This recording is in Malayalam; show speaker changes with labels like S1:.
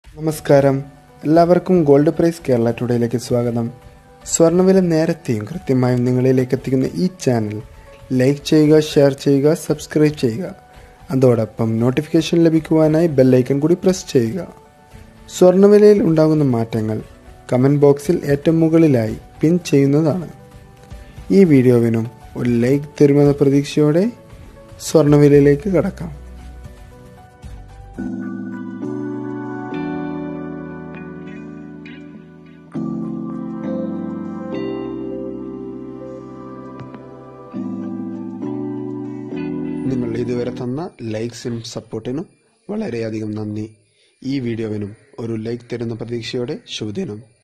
S1: നമസ്കാരം എല്ലാവർക്കും ഗോൾഡ് പ്രൈസ് കേരള ടുഡേയിലേക്ക് സ്വാഗതം സ്വർണ്ണവില നേരത്തെയും കൃത്യമായും നിങ്ങളിലേക്ക് എത്തിക്കുന്ന ഈ ചാനൽ ലൈക്ക് ചെയ്യുക ഷെയർ ചെയ്യുക സബ്സ്ക്രൈബ് ചെയ്യുക അതോടൊപ്പം നോട്ടിഫിക്കേഷൻ ലഭിക്കുവാനായി ബെല്ലൈക്കൺ കൂടി പ്രസ് ചെയ്യുക സ്വർണ്ണവിലയിൽ ഉണ്ടാകുന്ന മാറ്റങ്ങൾ കമൻറ്റ് ബോക്സിൽ ഏറ്റവും മുകളിലായി പിൻ ചെയ്യുന്നതാണ് ഈ വീഡിയോവിനും ഒരു ലൈക്ക് തരുമെന്ന പ്രതീക്ഷയോടെ സ്വർണ്ണവിലയിലേക്ക് കടക്കാം നിങ്ങൾ ഇതുവരെ തന്ന ലൈക്സിനും സപ്പോർട്ടിനും വളരെയധികം നന്ദി ഈ വീഡിയോവിനും ഒരു ലൈക്ക് തരുന്ന പ്രതീക്ഷയോടെ ശുഭദിനം